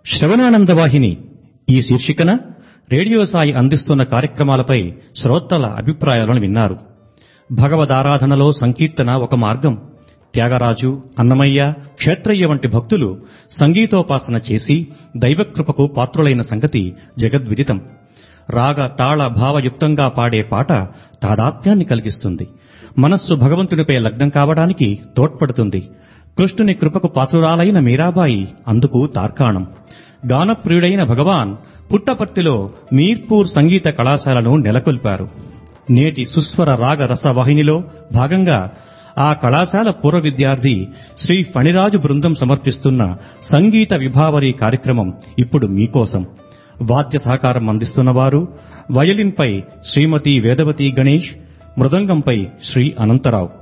శ్రవణానంద వాహిని ఈ శీర్షికన రేడియో సాయి అందిస్తున్న కార్యక్రమాలపై శ్రోతల అభిప్రాయాలను విన్నారు భగవదారాధనలో సంకీర్తన ఒక మార్గం త్యాగరాజు అన్నమయ్య క్షేత్రయ్య వంటి భక్తులు సంగీతోపాసన చేసి దైవకృపకు పాత్రులైన సంగతి జగద్విదితం రాగ తాళ భావయుక్తంగా పాడే పాట తాదాత్మ్యాన్ని కలిగిస్తుంది మనస్సు భగవంతునిపై లగ్నం కావడానికి తోడ్పడుతుంది కృష్ణుని కృపకు పాత్రురాలైన మీరాబాయి అందుకు తార్కాణం గానప్రియుడైన భగవాన్ పుట్టపర్తిలో మీర్పూర్ సంగీత కళాశాలను నెలకొల్పారు నేటి సుస్వర రాగ రస వాహినిలో భాగంగా ఆ కళాశాల పూర్వ విద్యార్థి శ్రీ ఫణిరాజు బృందం సమర్పిస్తున్న సంగీత విభావరి కార్యక్రమం ఇప్పుడు మీకోసం వాద్య సహకారం అందిస్తున్న వారు వయలిన్పై శ్రీమతి వేదవతి గణేష్ మృదంగంపై శ్రీ అనంతరావు